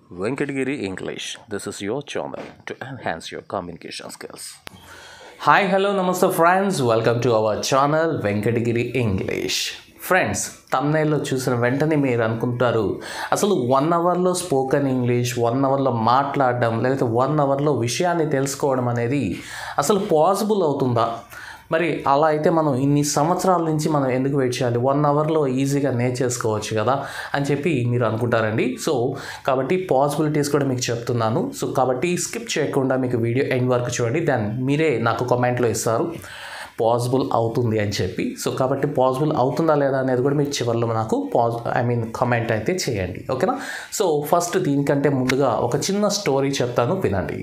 Venkatagiri English. This is your channel to enhance your communication skills. Hi hello నమస్తే friends welcome to our channel Venkatagiri English friends తమ్నైల్లో చూసిన వెంటనే మీరు అనుకుంటారు అసలు వన్ అవర్లో స్పోకెన్ ఇంగ్లీష్ వన్ అవర్లో మాట్లాడడం లేకపోతే వన్ అవర్లో విషయాన్ని తెలుసుకోవడం అనేది అసలు పాసిబుల్ అవుతుందా మరి అలా అయితే మనం ఇన్ని సంవత్సరాల నుంచి మనం ఎందుకు వెయిట్ చేయాలి వన్ అవర్లో ఈజీగా నేర్చేసుకోవచ్చు కదా అని చెప్పి మీరు అనుకుంటారండి సో కాబట్టి పాసిబిలిటీస్ కూడా మీకు చెప్తున్నాను సో కాబట్టి స్కిప్ చేయకుండా మీకు వీడియో ఎండ్ వరకు చూడండి దెన్ మీరే నాకు కామెంట్లో ఇస్తారు పాసిబుల్ అవుతుంది అని చెప్పి సో కాబట్టి పాసిబుల్ అవుతుందా లేదా అనేది కూడా మీరు చివరిలో నాకు పాజ్ ఐ మీన్ కామెంట్ అయితే చేయండి ఓకేనా సో ఫస్ట్ దీనికంటే ముందుగా ఒక చిన్న స్టోరీ చెప్తాను వినండి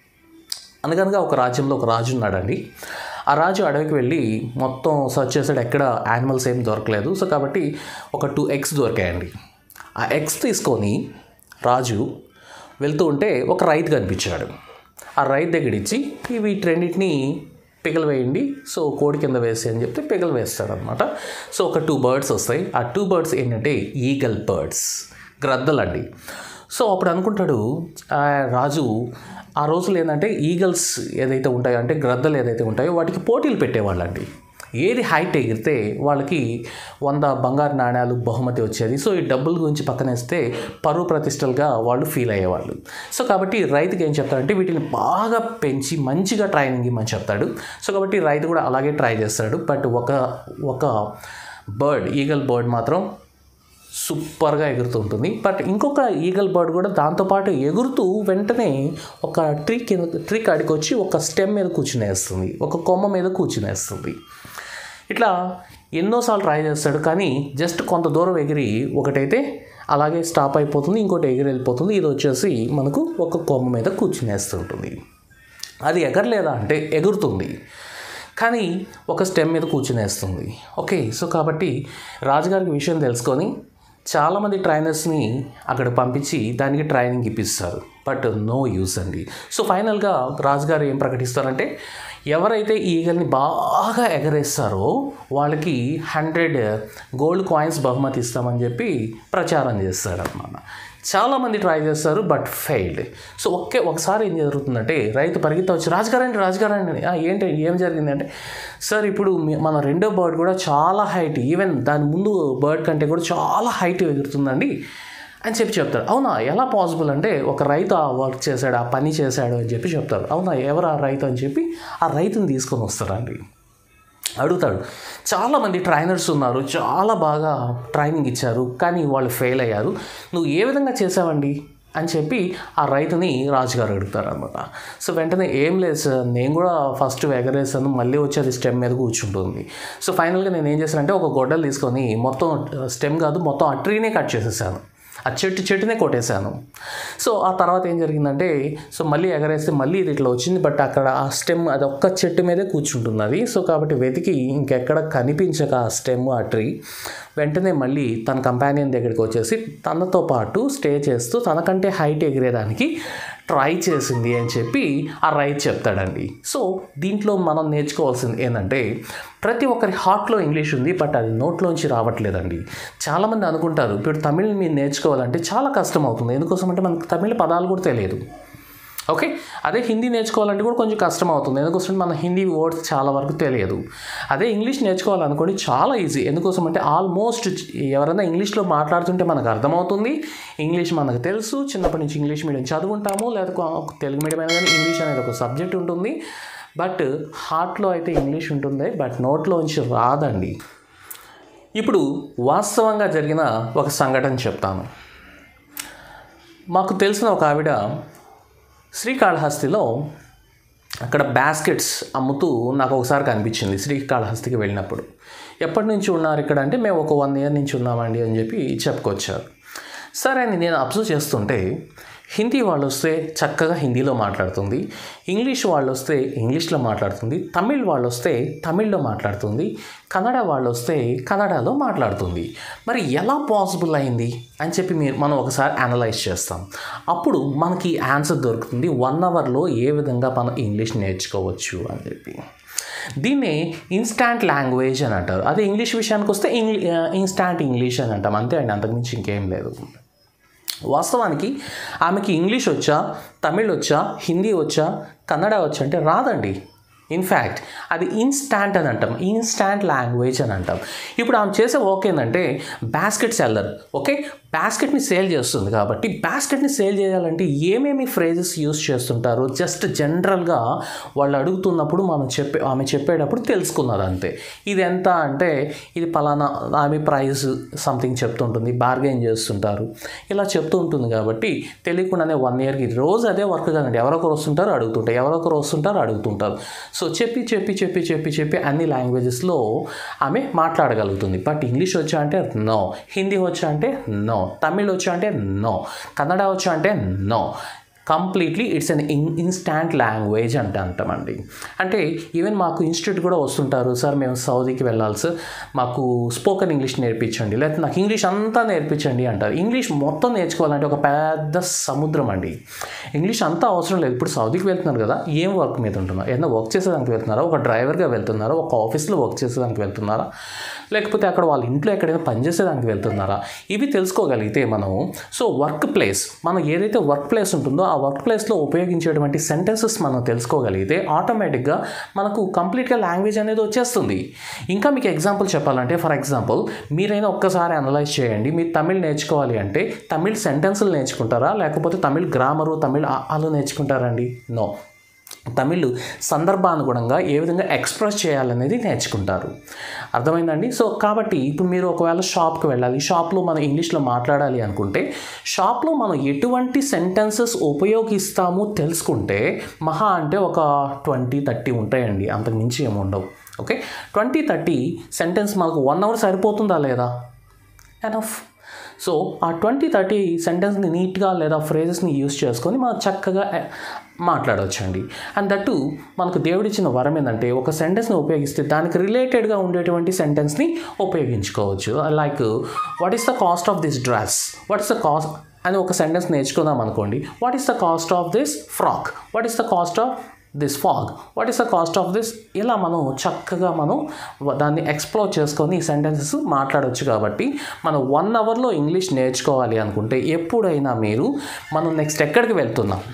అనగనగా ఒక రాజ్యంలో ఒక రాజు ఉన్నాడండి ఆ రాజు అడవికి వెళ్ళి మొత్తం సర్చ్ చేసాడు ఎక్కడ యానిమల్స్ ఏం దొరకలేదు సో కాబట్టి ఒక టూ ఎగ్స్ దొరికాయండి ఆ ఎగ్స్ తీసుకొని రాజు వెళ్తూ ఉంటే ఒక రైతు కనిపించాడు ఆ రైతు దగ్గర ఇచ్చి ఇవి రెండింటిని పిగలు వేయండి సో కోడి కింద వేసి అని చెప్తే పిగలు వేస్తాడు అనమాట సో ఒక టూ బర్డ్స్ వస్తాయి ఆ టూ బర్డ్స్ ఏంటంటే ఈగల్ బర్డ్స్ గ్రద్దలండి సో అప్పుడు అనుకుంటాడు ఆ రాజు ఆ రోజులు ఏంటంటే ఈగల్స్ ఏదైతే ఉంటాయో అంటే గ్రద్దలు ఏదైతే ఉంటాయో వాటికి పోటీలు పెట్టేవాళ్ళండి ఏది హైట్ ఎగిరితే వాళ్ళకి వంద బంగారు నాణ్యాలు బహుమతి వచ్చేది సో ఈ డబ్బుల గురించి పక్కనేస్తే పరువు ప్రతిష్టలుగా వాళ్ళు ఫీల్ అయ్యేవాళ్ళు సో కాబట్టి రైతుకి ఏం చెప్తాడంటే వీటిని బాగా పెంచి మంచిగా ట్రైనింగ్ ఇవ్వమని చెప్తాడు సో కాబట్టి రైతు కూడా అలాగే ట్రై చేస్తాడు బట్ ఒక ఒక బర్డ్ ఈగల్ బర్డ్ మాత్రం సూపర్గా ఎగురుతూ ఉంటుంది బట్ ఇంకొక ఈగల్ బర్డ్ కూడా దాంతోపాటు ఎగురుతూ వెంటనే ఒక ట్రీ కింద ట్రీ కాడికి వచ్చి ఒక స్టెమ్ మీద కూర్చునేస్తుంది ఒక కొమ్మ మీద కూర్చునేస్తుంది ఇట్లా ఎన్నోసార్లు ట్రై చేస్తాడు కానీ జస్ట్ కొంత దూరం ఎగిరి ఒకటైతే అలాగే స్టాప్ అయిపోతుంది ఇంకోటి ఎగిరి వెళ్ళిపోతుంది ఇది వచ్చేసి మనకు ఒక కొమ్మ మీద కూర్చునేస్తుంటుంది అది ఎగరలేదా అంటే ఎగురుతుంది కానీ ఒక స్టెమ్ మీద కూర్చునేస్తుంది ఓకే సో కాబట్టి రాజుగారికి విషయం తెలుసుకొని చాలామంది ట్రైనర్స్ని అక్కడ పంపించి దానికి ట్రైనింగ్ ఇప్పిస్తారు బట్ నో యూస్ అండి సో ఫైనల్గా రాజుగారు ఏం ప్రకటిస్తారంటే ఎవరైతే ఈ ఈగల్ని బాగా ఎగరేస్తారో వాళ్ళకి హండ్రెడ్ గోల్డ్ కాయిన్స్ బహుమతి ఇస్తామని చెప్పి ప్రచారం చేస్తాడనమాట చాలామంది ట్రై చేస్తారు బట్ ఫెయిల్డ్ సో ఒకే ఒకసారి ఏం జరుగుతుందంటే రైతు పరిగెత్త వచ్చి రాజుగారండి రాజుగారండి "ఆ, ఏంటి ఏం జరిగిందంటే సార్ ఇప్పుడు మీ- మన రెండో బర్డ్ కూడా చాలా హైట్ ఈవెన్ దాని ముందు బర్డ్ కంటే కూడా చాలా హైట్ ఎగురుతుందండి అని చెప్పి చెప్తాడు అవునా ఎలా పాసిబుల్ అంటే ఒక రైతు ఆ వర్క్ చేశాడు ఆ పని చేశాడు అని చెప్పి చెప్తాడు అవునా ఎవరు ఆ రైతు అని చెప్పి ఆ రైతుని తీసుకొని వస్తారండి అడుగుతాడు చాలామంది ట్రైనర్స్ ఉన్నారు చాలా బాగా ట్రైనింగ్ ఇచ్చారు కానీ వాళ్ళు ఫెయిల్ అయ్యారు నువ్వు ఏ విధంగా చేసావండి అని చెప్పి ఆ రైతుని రాజుగారు అడుగుతారు అనమాట సో వెంటనే ఏం లేదు సార్ నేను కూడా ఫస్ట్ ఎగరేసాను మళ్ళీ వచ్చి అది స్టెమ్ మీద కూర్చుంటుంది సో ఫైనల్గా నేను ఏం చేశానంటే ఒక గొడ్డలు తీసుకొని మొత్తం స్టెమ్ కాదు మొత్తం ఆ ట్రీనే కట్ చేసేసాను ఆ చెట్టు చెట్టునే కొట్టేశాను సో ఆ తర్వాత ఏం జరిగిందంటే సో మళ్ళీ ఎగరేస్తే మళ్ళీ ఇది ఇట్లా వచ్చింది బట్ అక్కడ ఆ స్టెమ్ అది ఒక్క చెట్టు మీదే కూర్చుంటుంది అది సో కాబట్టి వెతికి ఇంకెక్కడ కనిపించక ఆ స్టెమ్ ఆ ట్రీ వెంటనే మళ్ళీ తన కంపానియన్ దగ్గరికి వచ్చేసి తనతో పాటు స్టే చేస్తూ తనకంటే హైట్ ఎగిరేదానికి ట్రై చేసింది అని చెప్పి ఆ రైతు చెప్తాడండి సో దీంట్లో మనం నేర్చుకోవాల్సింది ఏంటంటే ప్రతి ఒక్కరి హార్ట్లో ఇంగ్లీష్ ఉంది బట్ అది నోట్లోంచి రావట్లేదండి చాలామంది అనుకుంటారు ఇప్పుడు తమిళ్ మీరు నేర్చుకోవాలంటే చాలా కష్టం అవుతుంది ఎందుకోసం అంటే మనకు తమిళ పదాలు కూడా తెలియదు ఓకే అదే హిందీ నేర్చుకోవాలంటే కూడా కొంచెం కష్టం అవుతుంది ఎందుకోసం మన హిందీ వర్డ్స్ చాలా వరకు తెలియదు అదే ఇంగ్లీష్ నేర్చుకోవాలనుకోండి చాలా ఈజీ ఎందుకోసం అంటే ఆల్మోస్ట్ ఎవరైనా ఇంగ్లీష్లో మాట్లాడుతుంటే మనకు అర్థమవుతుంది ఇంగ్లీష్ మనకు తెలుసు చిన్నప్పటి నుంచి ఇంగ్లీష్ మీడియం చదువుకుంటాము లేదా కొ- తెలుగు మీడియం అయినా కానీ ఇంగ్లీష్ అనేది ఒక సబ్జెక్ట్ ఉంటుంది బట్ హార్ట్లో అయితే ఇంగ్లీష్ ఉంటుంది బట్ నోట్లోంచి రాదండి ఇప్పుడు వాస్తవంగా జరిగిన ఒక సంఘటన చెప్తాను మాకు తెలిసిన ఒక ఆవిడ శ్రీకాళహస్తిలో అక్కడ బాస్కెట్స్ అమ్ముతూ నాకు ఒకసారి కనిపించింది శ్రీకాళహస్తికి వెళ్ళినప్పుడు ఎప్పటి నుంచి ఉన్నారు ఇక్కడ అంటే మేము ఒక వన్ ఇయర్ నుంచి ఉన్నామండి అని చెప్పి చెప్పుకొచ్చారు సరే అని నేను అబ్జర్వ్ చేస్తుంటే హిందీ వాళ్ళు వస్తే చక్కగా హిందీలో మాట్లాడుతుంది ఇంగ్లీష్ వాళ్ళు వస్తే ఇంగ్లీష్లో మాట్లాడుతుంది తమిళ్ వాళ్ళు వస్తే తమిళ్లో మాట్లాడుతుంది కన్నడ వాళ్ళు వస్తే కన్నడలో మాట్లాడుతుంది మరి ఎలా పాసిబుల్ అయింది అని చెప్పి మీరు మనం ఒకసారి అనలైజ్ చేస్తాం అప్పుడు మనకి ఆన్సర్ దొరుకుతుంది వన్ అవర్లో ఏ విధంగా మనం ఇంగ్లీష్ నేర్చుకోవచ్చు అని చెప్పి దీన్నే ఇన్స్టాంట్ లాంగ్వేజ్ అని అంటారు అదే ఇంగ్లీష్ విషయానికి వస్తే ఇంగ్లీ ఇన్స్టాంట్ ఇంగ్లీష్ అని అంటాం అంతే అండి అంతకుమించి ఇంకేం లేదు వాస్తవానికి ఆమెకి ఇంగ్లీష్ వచ్చా తమిళ్ వచ్చా హిందీ వచ్చా కన్నడ వచ్చా అంటే రాదండి ఇన్ఫ్యాక్ట్ అది ఇన్స్టాంట్ అని అంటాం ఇన్స్టాంట్ లాంగ్వేజ్ అని అంటాం ఇప్పుడు ఆమె చేసే వర్క్ ఏంటంటే బాస్కెట్ సెల్లర్ ఓకే బాస్కెట్ని సేల్ చేస్తుంది కాబట్టి బాస్కెట్ని సేల్ చేయాలంటే ఏమేమి ఫ్రేజెస్ యూస్ చేస్తుంటారు జస్ట్ జనరల్గా వాళ్ళు అడుగుతున్నప్పుడు మనం చెప్పే ఆమె చెప్పేటప్పుడు తెలుసుకున్నది అంతే ఇది ఎంత అంటే ఇది పలానా ఆమె ప్రైస్ సంథింగ్ చెప్తుంటుంది బార్గెన్ చేస్తుంటారు ఇలా చెప్తూ ఉంటుంది కాబట్టి తెలియకుండానే వన్ ఇయర్కి రోజు అదే వర్క్ కదండి ఎవరొకరు వస్తుంటారు అడుగుతుంటారు ఎవరొకరు వస్తుంటారు అడుగుతుంటారు సో చెప్పి చెప్పి చెప్పి చెప్పి చెప్పి అన్ని లాంగ్వేజెస్లో ఆమె మాట్లాడగలుగుతుంది బట్ ఇంగ్లీష్ వచ్చా అంటే నో హిందీ వచ్చా అంటే నో తమిళ్ వచ్చా అంటే నో కన్నడ వచ్చా అంటే no completely it's an in instant language అంటే అంటామండి అంటే ఈవెన్ మాకు ఇన్స్టిట్యూట్ కూడా వస్తుంటారు సార్ మేము సౌదీకి వెళ్ళాలి సార్ మాకు స్పోకెన్ ఇంగ్లీష్ నేర్పించండి లేకపోతే నాకు ఇంగ్లీష్ అంతా నేర్పించండి అంటారు ఇంగ్లీష్ మొత్తం నేర్చుకోవాలంటే ఒక పెద్ద సముద్రం అండి ఇంగ్లీష్ అంతా అవసరం లేదు ఇప్పుడు సౌదీకి వెళ్తున్నారు కదా ఏం వర్క్ మీద ఉంటున్నారు ఏదైనా వర్క్ చేసేదానికి వెళ్తున్నారా ఒక డ్రైవర్గా వెళ్తున్నారా ఒక ఆఫీస్లో వర్క్ చేసేదానికి వెళ్తున్నారా లేకపోతే అక్కడ వాళ్ళ ఇంట్లో ఎక్కడైనా పనిచేసేదానికి వెళ్తున్నారా ఇవి తెలుసుకోగలిగితే మనం సో వర్క్ ప్లేస్ మనం ఏదైతే వర్క్ ప్లేస్ ఉంటుందో ఆ వర్క్ ప్లేస్లో ఉపయోగించేటువంటి సెంటెన్సెస్ మనం తెలుసుకోగలిగితే ఆటోమేటిక్గా మనకు కంప్లీట్గా లాంగ్వేజ్ అనేది వచ్చేస్తుంది ఇంకా మీకు ఎగ్జాంపుల్ చెప్పాలంటే ఫర్ ఎగ్జాంపుల్ మీరైనా ఒక్కసారి అనలైజ్ చేయండి మీరు తమిళ్ నేర్చుకోవాలి అంటే తమిళ్ సెంటెన్సులు నేర్చుకుంటారా లేకపోతే తమిళ్ గ్రామరు తమిళ్ ఆలు నేర్చుకుంటారండి నో తమిళ్ సందర్భానుగుణంగా ఏ విధంగా ఎక్స్ప్రెస్ చేయాలనేది నేర్చుకుంటారు అర్థమైందండి సో కాబట్టి ఇప్పుడు మీరు ఒకవేళ షాప్కి వెళ్ళాలి షాప్లో మనం ఇంగ్లీష్లో మాట్లాడాలి అనుకుంటే షాప్లో మనం ఎటువంటి సెంటెన్సెస్ ఉపయోగిస్తామో తెలుసుకుంటే మహా అంటే ఒక ట్వంటీ థర్టీ ఉంటాయండి అంతకు మించి ఏమి ఉండవు ఓకే ట్వంటీ థర్టీ సెంటెన్స్ మనకు వన్ అవర్ సరిపోతుందా లేదా ఎనఫ్ సో ఆ ట్వంటీ థర్టీ సెంటెన్స్ని నీట్గా లేదా ఫ్రేజెస్ని యూస్ చేసుకొని మనం చక్కగా eh, మాట్లాడవచ్చండి అండ్ దట్టు మనకు దేవుడిచ్చిన వరం ఏంటంటే ఒక సెంటెన్స్ని ఉపయోగిస్తే దానికి రిలేటెడ్గా ఉండేటువంటి సెంటెన్స్ని ఉపయోగించుకోవచ్చు like what is the cost of this dress what is the cost అని ఒక సెంటెన్స్ నేర్చుకుందాం అనుకోండి what is the cost of this frock what is the cost of this frock what is the cost of this ఇలా మనం చక్కగా మనం వ- దాన్ని ఎక్స్ప్లోర్ చేసుకొని ఈ సెంటెన్సెస్ మాట్లాడవచ్చు కాబట్టి మనం వన్ అవర్లో ఇంగ్లీష్ నేర్చుకోవాలి అనుకుంటే ఎప్పుడైనా మీరు మనం నెక్స్ట్ ఎక్కడికి వెళ్తున్నాం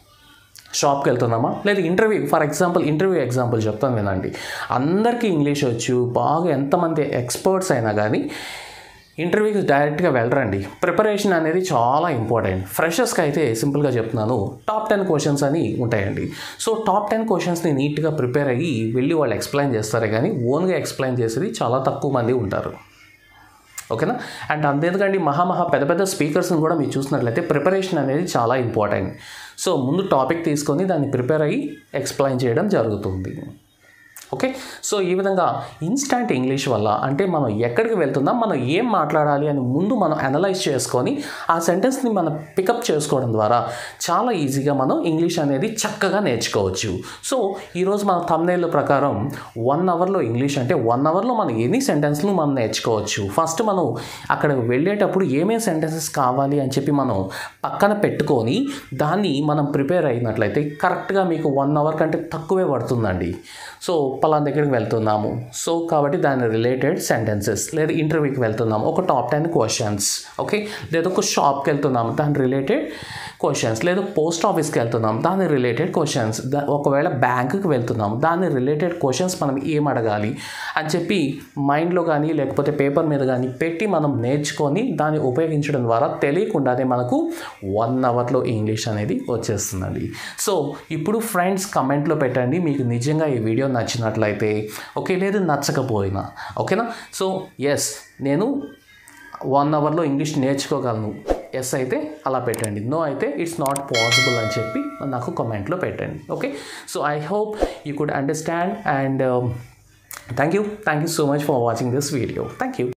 షాప్కి వెళ్తున్నామా లేదా interview for example interview example చెప్తాను వినండి అందరికీ ఇంగ్లీష్ వచ్చు బాగా ఎంతమంది ఎక్స్పర్ట్స్ అయినా కానీ ఇంటర్వ్యూకి డైరెక్ట్గా వెళ్ళరండి ప్రిపరేషన్ అనేది చాలా ఇంపార్టెంట్ ఫ్రెషర్స్కి అయితే సింపుల్గా చెప్తున్నాను టాప్ టెన్ క్వశ్చన్స్ అని ఉంటాయండి సో టాప్ టెన్ క్వశ్చన్స్ని నీట్గా ప్రిపేర్ అయ్యి వెళ్ళి వాళ్ళు ఎక్స్ప్లెయిన్ చేస్తారే కానీ ఓన్గా ఎక్స్ప్లెయిన్ చేసేది చాలా తక్కువ మంది ఉంటారు ఓకేనా అండ్ అంతేందుకండి మహా మహా పెద్ద పెద్ద స్పీకర్స్ని కూడా మీరు చూసినట్లయితే ప్రిపరేషన్ అనేది చాలా ఇంపార్టెంట్ సో ముందు టాపిక్ తీసుకొని దాన్ని ప్రిపేర్ అయ్యి ఎక్స్ప్లెయిన్ చేయడం జరుగుతుంది ఓకే సో ఈ విధంగా ఇన్స్టాంట్ ఇంగ్లీష్ వల్ల అంటే మనం ఎక్కడికి వెళ్తున్నాం మనం ఏం మాట్లాడాలి అని ముందు మనం అనలైజ్ చేసుకొని ఆ సెంటెన్స్ని మనం పికప్ చేసుకోవడం ద్వారా చాలా ఈజీగా మనం ఇంగ్లీష్ అనేది చక్కగా నేర్చుకోవచ్చు సో ఈరోజు మన తమ్నేళ్ళ ప్రకారం వన్ అవర్లో ఇంగ్లీష్ అంటే వన్ అవర్లో మనం ఎన్ని సెంటెన్స్లు మనం నేర్చుకోవచ్చు ఫస్ట్ మనం అక్కడ వెళ్ళేటప్పుడు ఏమేమి సెంటెన్సెస్ కావాలి అని చెప్పి మనం పక్కన పెట్టుకొని దాన్ని మనం ప్రిపేర్ అయినట్లయితే కరెక్ట్గా మీకు వన్ అవర్ కంటే తక్కువే పడుతుందండి సో పలానా దగ్గరికి వెళ్తున్నాము సో కాబట్టి దాని రిలేటెడ్ సెంటెన్సెస్ లేదా ఇంటర్వ్యూకి వెళ్తున్నాము ఒక టాప్ టెన్ క్వశ్చన్స్ ఓకే లేదా ఒక షాప్కి వెళ్తున్నాము దాని రిలేటెడ్ క్వశ్చన్స్ లేదా పోస్ట్ ఆఫీస్కి వెళ్తున్నాం దాని రిలేటెడ్ క్వశ్చన్స్ ఒకవేళ బ్యాంకుకి వెళ్తున్నాం దాని రిలేటెడ్ క్వశ్చన్స్ మనం ఏం అడగాలి అని చెప్పి మైండ్లో కానీ లేకపోతే పేపర్ మీద కానీ పెట్టి మనం నేర్చుకొని దాన్ని ఉపయోగించడం ద్వారా తెలియకుండానే మనకు వన్ అవర్లో ఇంగ్లీష్ అనేది వచ్చేస్తుందండి సో ఇప్పుడు ఫ్రెండ్స్ కమెంట్లో పెట్టండి మీకు నిజంగా ఈ వీడియో నచ్చినట్లయితే ఓకే లేదు నచ్చకపోయినా ఓకేనా సో ఎస్ నేను వన్ అవర్లో ఇంగ్లీష్ నేర్చుకోగలను ఎస్ అయితే అలా పెట్టండి నో అయితే ఇట్స్ నాట్ పాసిబుల్ అని చెప్పి నాకు కామెంట్లో పెట్టండి okay so I hope you could understand and thank you thank you so much for watching this video thank you